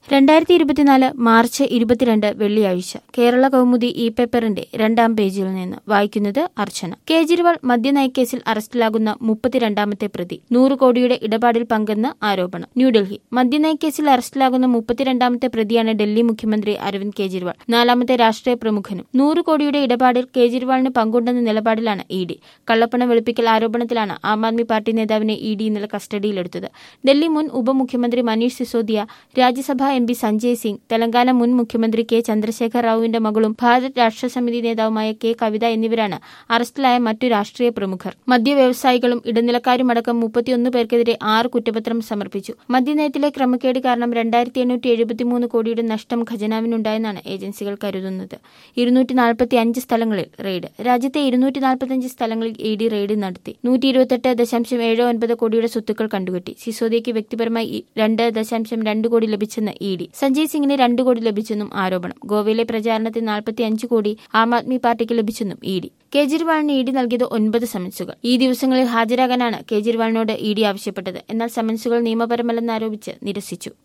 രണ്ടായിരത്തി ഇരുപത്തിനാല് മാർച്ച് ഇരുപത്തിരണ്ട് വെള്ളിയാഴ്ച കേരള കൗമുദി ഇ പേപ്പറിന്റെ രണ്ടാം പേജിൽ നിന്ന് വായിക്കുന്നത് അർച്ചന കേജ്രിവാൾ മദ്യനയക്കേസിൽ അറസ്റ്റിലാകുന്ന മുപ്പത്തിരണ്ടാമത്തെ പ്രതി നൂറ് കോടിയുടെ ഇടപാടിൽ പങ്കെന്ന് ആരോപണം ന്യൂഡൽഹി മദ്യനയക്കേസിൽ അറസ്റ്റിലാകുന്ന മുപ്പത്തിരണ്ടാമത്തെ പ്രതിയാണ് ഡൽഹി മുഖ്യമന്ത്രി അരവിന്ദ് കെജ്രിവാൾ നാലാമത്തെ രാഷ്ട്രീയ പ്രമുഖനും നൂറ് കോടിയുടെ ഇടപാടിൽ കേജ്രിവാളിന് പങ്കുണ്ടെന്ന നിലപാടിലാണ് ഇ ഡി കള്ളപ്പണം വെളുപ്പിക്കൽ ആരോപണത്തിലാണ് ആം ആദ്മി പാർട്ടി നേതാവിനെ ഇ ഡി ഇന്നലെ കസ്റ്റഡിയിലെടുത്തത് ഡൽഹി മുൻ ഉപമുഖ്യമന്ത്രി മനീഷ് സിസോദിയ രാജ്യസഭാ എം പി സഞ്ജയ് സിംഗ് തെലങ്കാന മുൻ മുഖ്യമന്ത്രി കെ ചന്ദ്രശേഖർ റാവുവിന്റെ മകളും ഭാരത് രാഷ്ട്ര സമിതി നേതാവുമായ കെ കവിത എന്നിവരാണ് അറസ്റ്റിലായ മറ്റു രാഷ്ട്രീയ പ്രമുഖർ മദ്യവ്യവസായികളും ഇടനിലക്കാരുമടക്കം മുപ്പത്തിയൊന്ന് പേർക്കെതിരെ ആറ് കുറ്റപത്രം സമർപ്പിച്ചു മദ്യനയത്തിലെ ക്രമക്കേട് കാരണം രണ്ടായിരത്തി എണ്ണൂറ്റി എഴുപത്തിമൂന്ന് കോടിയുടെ നഷ്ടം ഖജനാവിനുണ്ടായെന്നാണ് ഏജൻസികൾ കരുതുന്നത് ഇരുന്നൂറ്റി നാൽപ്പത്തി അഞ്ച് സ്ഥലങ്ങളിൽ റെയ്ഡ് രാജ്യത്തെ ഇരുന്നൂറ്റി നാൽപ്പത്തിയഞ്ച് സ്ഥലങ്ങളിൽ ഇ ഡി റെയ്ഡ് നടത്തി നൂറ്റി ഇരുപത്തെട്ട് ദശാംശം ഏഴ് ഒൻപത് കോടിയുടെ സ്വത്തുക്കൾ കണ്ടുകെട്ടി സിസോദിയയ്ക്ക് വ്യക്തിപരമായി ഈ രണ്ട് ദശാംശം രണ്ട് കോടി ലഭിച്ചെന്ന് ഇ ഡി സഞ്ജയ് സിംഗിന് രണ്ട് കോടി ലഭിച്ചെന്നും ആരോപണം ഗോവയിലെ പ്രചാരണത്തിൽ നാൽപ്പത്തി അഞ്ച് കോടി ആം ആദ്മി പാർട്ടിക്ക് ലഭിച്ചെന്നും ഇ ഡി കേജ്രിവാളിന് ഇ ഡി നൽകിയത് ഒൻപത് സമൻസുകൾ ഈ ദിവസങ്ങളിൽ ഹാജരാകാനാണ് കേജ്രിവാളിനോട് ഇ ഡി ആവശ്യപ്പെട്ടത് എന്നാൽ സമൻസുകൾ നിയമപരമല്ലെന്നാരോപിച്ച് നിരസിച്ചു